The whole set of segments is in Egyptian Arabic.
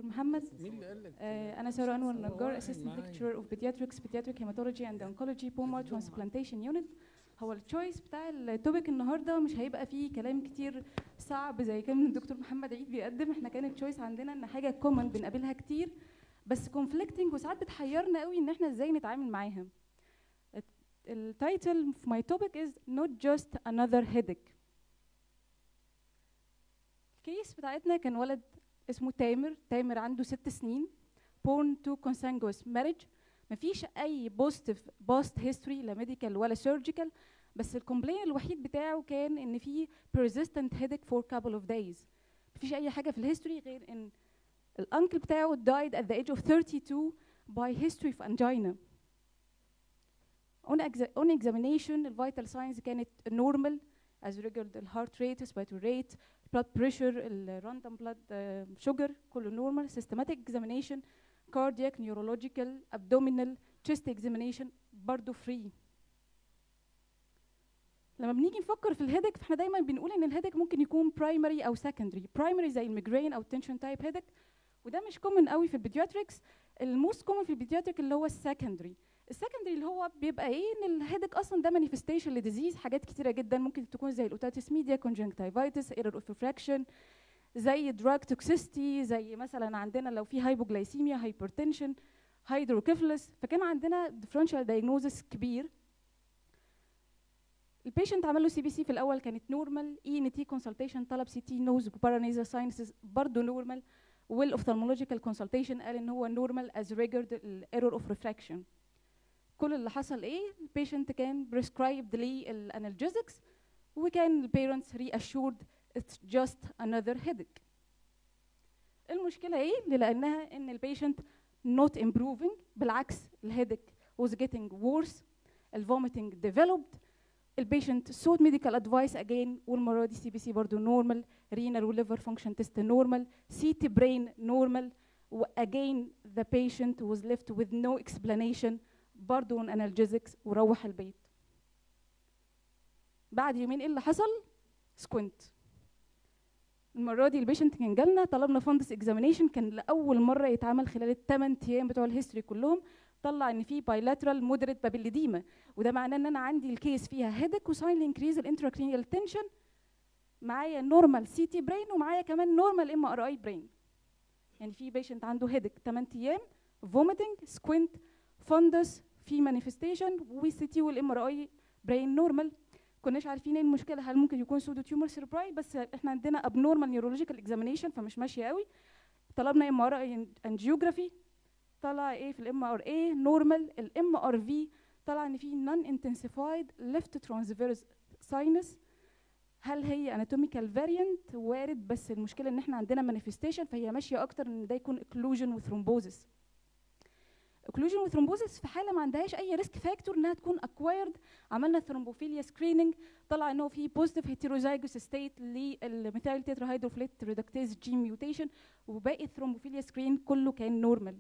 دكتور محمد مين اللي قال لك آه، انا ساره انور هو النجار واحد اسيستنت معايا. ليكتشرر اوف بيدياتريكس بيدياتريك هيماتولوجي اند اونكولوجي بوما ترانسبلانتيشن يونت هو التشويس بتاع التوبيك النهارده مش هيبقى فيه كلام كتير صعب زي كان الدكتور محمد عيد بيقدم احنا كان التشويس عندنا ان حاجه كومن بنقابلها كتير بس كونفليكتنج وساعات بتحيرنا قوي ان احنا ازاي نتعامل معاها التايتل في ماي توبيك از not just another headache الكيس بتاعتنا كان ولد اسمه تامر تامر عنده ست سنين born to consanguous marriage مفيش اي بوزيتيف باست هيستوري لا ميديكال ولا سيرجيكال بس الكومبلين الوحيد بتاعه كان ان في persistent headache for couple of days مفيش اي حاجه في الهيستوري غير ان الانكل بتاعه died at the age of 32 by history of angina on, exa- on examination الفيتال signs كانت normal as regard the heart rate respiratory rate blood pressure ال random blood uh, sugar كله normal systematic examination cardiac neurological abdominal chest examination برضه free لما بنيجي نفكر في الهيدك فاحنا دايما بنقول ان الهيدك ممكن يكون primary او secondary primary زي الميجرين او tension type headache وده مش كومن قوي في البيدياتريكس الموست كومن في البيدياتريك اللي هو السكندري السكندري اللي هو بيبقى ايه ان الهيدك اصلا ده مانيفستيشن لديزيز حاجات كتيره جدا ممكن تكون زي الاوتاتيس ميديا كونجنكتيفايتس ايرور اوف ريفراكشن زي دراج توكسيستي زي مثلا عندنا لو في هايبوجلايسيميا هايبرتنشن هيدروكيفلس فكان عندنا ديفرنشال دايجنوزس كبير البيشنت عمل له سي بي سي في الاول كانت نورمال اي ان تي كونسلتيشن طلب سي تي نوز بارانيزا ساينسز برضه نورمال والاوفثالمولوجيكال كونسلتيشن قال ان هو نورمال از ريجارد الايرور اوف ريفراكشن كل اللي حصل ايه البيشنت كان بريسكرايبد للانالجيزكس وكان البيرنتس ري اشورد اتس جاست انذر headache المشكله ايه اللي لانها ان البيشنت not improving بالعكس الهيدك was getting worse الفوميتنج developed البيشنت sought medical advice again والمره دي سي بي سي برضه نورمال renal وليفر فانكشن تيست نورمال سي تي برين نورمال again the patient was left with no explanation برضه on analgesics وروح البيت بعد يومين ايه اللي حصل سكوينت المره دي البيشنت كان جالنا طلبنا فندس اكزامينيشن كان لاول مره يتعمل خلال الثمان ايام بتوع الهيستوري كلهم طلع ان في بايلاترال مودريت بابيليديما وده معناه ان انا عندي الكيس فيها هيدك وساين انكريز الانتراكرينيال تنشن معايا نورمال سي تي برين ومعايا كمان نورمال ام ار اي برين يعني في بيشنت عنده هيدك 8 ايام فوميتنج سكوينت فندس في مانيفستيشن والسي تي والام ار اي برين نورمال كناش عارفين ايه المشكله هل ممكن يكون سودو تيومر سيربراي بس احنا عندنا ابنورمال نيورولوجيكال اكزامينيشن فمش ماشيه قوي طلبنا ام ار اي انجيوجرافي طلع ايه في الام ار اي نورمال الام ار في طلع ان في نون انتنسيفايد ليفت ترانسفيرس ساينس هل هي اناتوميكال فاريانت وارد بس المشكله ان احنا عندنا مانيفستيشن فهي ماشيه اكتر ان ده يكون اكلوجن وثرومبوزس اوكلوجن وثرومبوزس في حاله ما عندهاش اي ريسك فاكتور انها تكون اكوايرد عملنا ثرومبوفيليا سكريننج طلع انه في بوزيتيف هيتيروزايجوس ستيت للميثايل تيتراهيدروفليت ريدكتيز جين ميوتيشن وباقي الثرومبوفيليا سكرين كله كان نورمال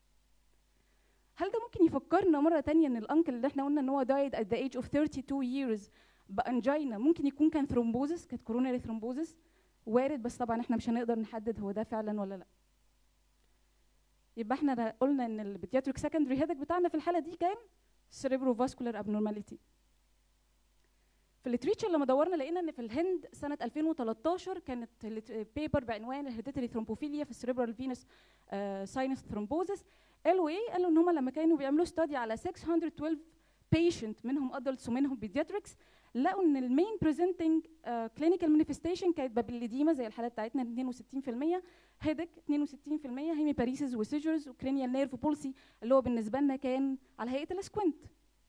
هل ده ممكن يفكرنا مره تانية ان الانكل اللي احنا قلنا ان هو died at the age of 32 years بانجينا ممكن يكون كان ثرومبوزس كانت كوروناري ثرومبوزس وارد بس طبعا احنا مش هنقدر نحدد هو ده فعلا ولا لا يبقى احنا قلنا ان البيدياتريك سكندري هيدك بتاعنا في الحاله دي كان سيريبرو فاسكولار ابنورماليتي في الليتريتشر لما دورنا لقينا ان في الهند سنه 2013 كانت بيبر بعنوان الهيديتري ثرومبوفيليا في السيريبرال فينس ساينس ثرومبوزس قالوا ايه؟ قالوا ان هم لما كانوا بيعملوا ستادي على 612 بيشنت منهم ادلتس ومنهم بيدياتريكس لقوا ان المين بريزنتنج كلينيكال مانيفستيشن كانت بابيليديما زي الحاله بتاعتنا 62% هيدك 62% هيميباريسيس وسيجرز وكرينيال نيرف بولسي اللي هو بالنسبه لنا كان على هيئه السكوينت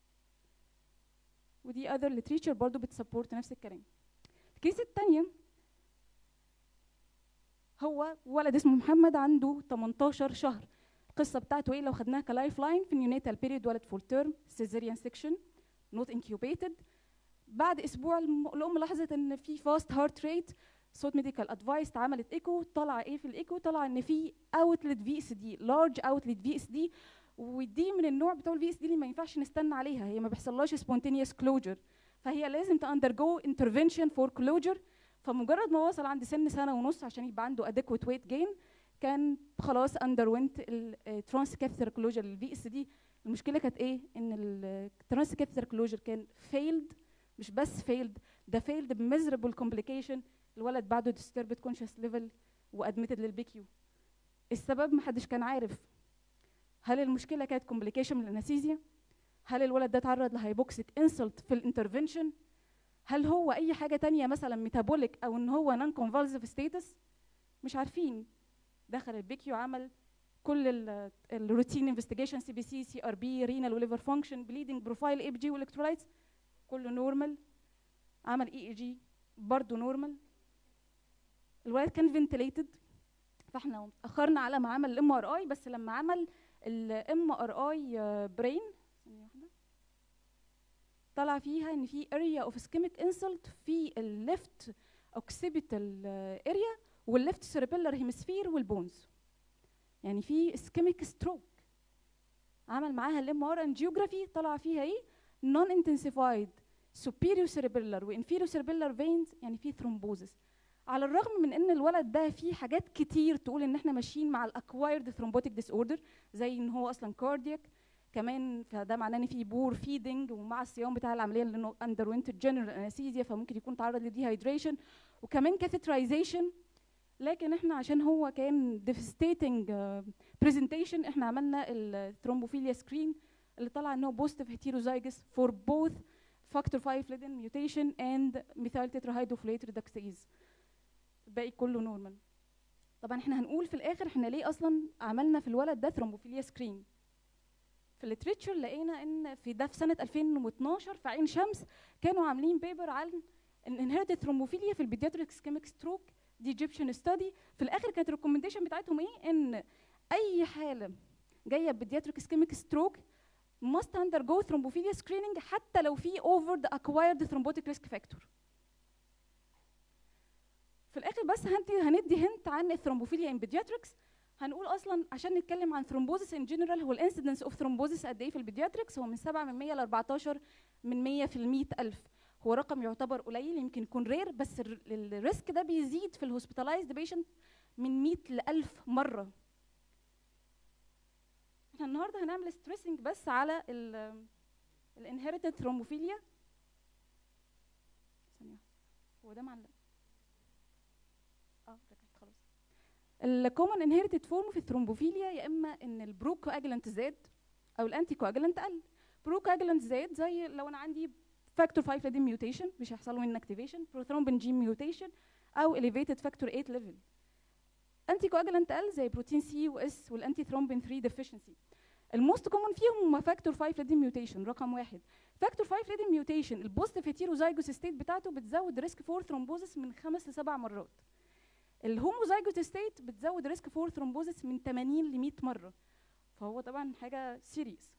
ودي اذر ليتريتشر برضو بتسبورت نفس الكلام الكيس الثانيه هو ولد اسمه محمد عنده 18 شهر القصه بتاعته ايه لو خدناها كلايف لاين في النيونيتال بيريد ولد فول تيرم سيزيريان سيكشن نوت انكيوبيتد بعد اسبوع الم- الام لاحظت ان في فاست هارت ريت صوت ميديكال ادفايس اتعملت ايكو طلع ايه في الايكو طلع ان في اوتلت في اس دي لارج اوتلت في اس دي ودي من النوع بتوع الفي اس دي اللي ما ينفعش نستنى عليها هي ما بيحصلهاش سبونتينيوس كلوجر فهي لازم تاندرجو انترفنشن فور كلوجر فمجرد ما وصل عند سن سنه ونص عشان يبقى عنده ادكوت ويت جين كان خلاص اندروينت الترانس كاثيتر كلوجر الفي اس دي المشكله كانت ايه ان الترانس كاثيتر كلوجر كان فيلد مش بس فيلد ده فيلد بميزربل كومبليكيشن الولد بعده disturbed كونشس ليفل وادمتد للبيكيو السبب محدش كان عارف هل المشكله كانت كومبليكيشن من الانستيزيا هل الولد ده اتعرض لهايبوكسيك انسلت في الانترفنشن هل هو اي حاجه تانية مثلا ميتابوليك او ان هو نون كونفالسيف ستيتس مش عارفين دخل البيكيو عمل كل الروتين انفستيجيشن سي بي سي سي ار بي رينال وليفر فانكشن بليدنج بروفايل اي بي جي والكترولايتس كله نورمال عمل اي اي جي برضه نورمال الولد كان فنتليتد فاحنا اخرنا على ما عمل الام ار اي بس لما عمل الام ار اي برين طلع فيها ان في اريا اوف اسكيميك انسلت في الليفت اوكسيبيتال اريا والليفت سيربيلر هيمسفير والبونز يعني في اسكيميك ستروك عمل معاها الام ار انجيوجرافي طلع فيها ايه نون انتنسيفايد superior cerebellar وانفيريور cerebellar veins يعني في ثرومبوزس على الرغم من ان الولد ده فيه حاجات كتير تقول ان احنا ماشيين مع الاكوايرد ثرومبوتيك ديس اوردر زي ان هو اصلا كاردياك كمان فده معناه ان في بور فيدنج ومع الصيام بتاع العمليه لانه اندر وينتر جنرال انستيزيا فممكن يكون تعرض لديهايدريشن وكمان كاثيترايزيشن لكن احنا عشان هو كان ديفستيتنج برزنتيشن احنا عملنا الثرومبوفيليا سكرين اللي طلع ان هو بوزيتيف هيتيروزايجس فور بوث فاكتور 5 ليدن ميوتيشن اند ميثايل تتراهيدروفوليت ريدكسيز الباقي كله نورمال طبعا احنا هنقول في الاخر احنا ليه اصلا عملنا في الولد ده ثرومبوفيليا سكرين في الليتريتشر لقينا ان في ده في سنه 2012 في عين شمس كانوا عاملين بيبر عن الانهيرتد ثرومبوفيليا في البيدياتريك اسكيميك ستروك دي ايجيبشن ستادي في الاخر كانت الريكومنديشن بتاعتهم ايه ان اي حاله جايه بيدياتريك اسكيميك ستروك must undergo thrombophilia screening حتى لو في over the acquired thrombotic risk factor في الاخر بس هندي هندي هنت عن الثرومبوفيليا ان بيدياتريكس هنقول اصلا عشان نتكلم عن ثرومبوزس ان جنرال هو الانسيدنس اوف ثرومبوزس قد ايه في البيدياتريكس هو من 7 من 100 ل 14 من 100 في ال 100000 هو رقم يعتبر قليل يمكن يكون رير بس الريسك ده بيزيد في الهوسبيتالايزد بيشنت من 100 ل 1000 مره احنا النهارده هنعمل ستريسنج بس على الانهيرتد ثرومبوفيليا ثانيه هو ده معلق اه رجعت خلاص الكومن انهيرتد فورم في الثرومبوفيليا يا اما ان البرو كواجلانت زاد او الانتي كواجلانت قل برو كواجلانت زاد زي لو انا عندي فاكتور 5 ليدين ميوتيشن مش هيحصل له اكتيفيشن بروثرومبين جين ميوتيشن او elevated فاكتور 8 ليفل انتي كواجلانت قل زي بروتين سي واس والانتي ثرومبين 3 ديفيشنسي الموست كومن فيهم هم فاكتور 5 ليدين ميوتيشن رقم واحد فاكتور 5 ليدين ميوتيشن البوزيتيف هيتيروزايجوس ستيت بتاعته بتزود ريسك فور ثرومبوزس من خمس لسبع مرات الهوموزايجوس ستيت بتزود ريسك فور ثرومبوزس من 80 ل 100 مره فهو طبعا حاجه سيريس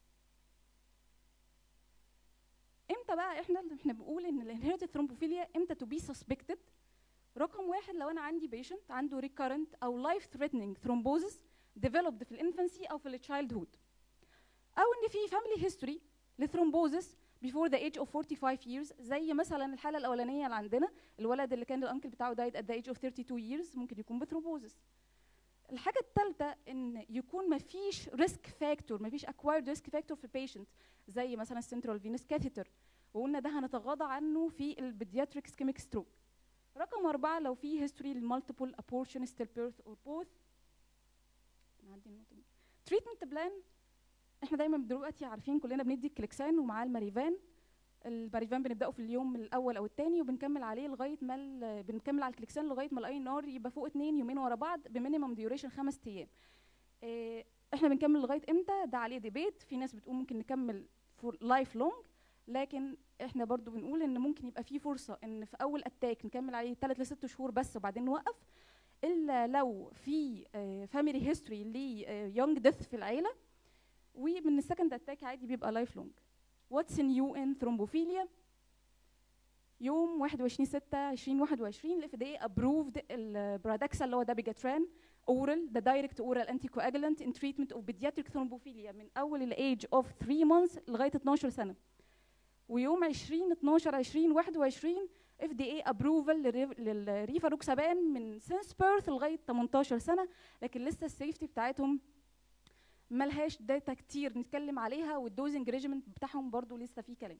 امتى بقى احنا احنا بنقول ان الانهيرتد ثرومبوفيليا امتى تو بي سسبكتد رقم واحد لو انا عندي بيشنت عنده ريكارنت او لايف ثريتنينج ثرومبوزس developed في الانفانسي او في التشايلد هود او ان في فاميلي هيستوري لثرومبوزس before the age of 45 years زي مثلا الحاله الاولانيه اللي عندنا الولد اللي كان الانكل بتاعه دايت at the age of 32 years ممكن يكون بثرومبوزس الحاجه الثالثه ان يكون ما فيش ريسك فاكتور ما فيش اكوايرد ريسك فاكتور في البيشنت زي مثلا السنترال فينوس كاثيتر وقلنا ده هنتغاضى عنه في البيدياتريك سكيميك ستروك رقم أربعة لو في هيستوري للمالتيبل ابورشن ستيل بيرث اور بوث نعدي النقطة دي تريتمنت بلان احنا دايما دلوقتي عارفين كلنا بندي الكليكسان ومعاه الماريفان الماريفان بنبداه في اليوم الاول او الثاني وبنكمل عليه لغايه ما بنكمل على الكليكسان لغايه ما الاي نار يبقى فوق اثنين يومين ورا بعض بمينيمم ديوريشن خمس ايام اه احنا بنكمل لغايه امتى ده عليه ديبيت في ناس بتقول ممكن نكمل فور لايف لونج لكن احنا برضو بنقول ان ممكن يبقى في فرصه ان في اول اتاك نكمل عليه 3 ل 6 شهور بس وبعدين نوقف الا لو في فاميلي هيستوري ليونج ديث في العيله ومن السكند اتاك عادي بيبقى لايف لونج واتس نيو ان ثرومبوفيليا يوم 21 6 2021 الاف دي ابروفد البرادكسا اللي هو دابيجاتران اورال ده دايركت اورال انتي كواجلانت ان تريتمنت اوف بيدياتريك ثرومبوفيليا من اول الايج اوف 3 مانثs لغايه 12 سنه ويوم 20 12 20 21 اف دي اي ابروفال للريفاروكسابان من سينس بيرث لغايه 18 سنه لكن لسه السيفتي بتاعتهم ملهاش داتا كتير نتكلم عليها والدوزنج ريجيمنت بتاعهم برضو لسه فيه كلام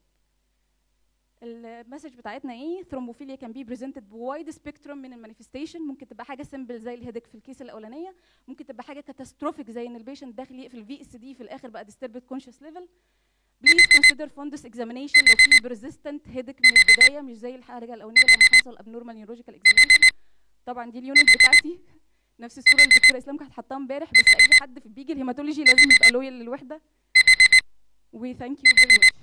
المسج بتاعتنا ايه ثرومبوفيليا كان بي بريزنتد بوايد سبيكتروم من المانيفستيشن ممكن تبقى حاجه سيمبل زي الهيدك في الكيس الاولانيه ممكن تبقى حاجه كاتاستروفيك زي ان البيشنت داخل يقفل في اس دي في الاخر بقى disturbed conscious level بليز consider fundus examination لو في persistent headache من البدايه مش زي الحاجه الاولانيه لما حصل abnormal neurological examination طبعا دي اليونت بتاعتي نفس الصوره اللي الدكتوره اسلام كانت حاطاها امبارح بس اي حد في بيجي الهيماتولوجي لازم يبقى لويال للوحده و thank you very much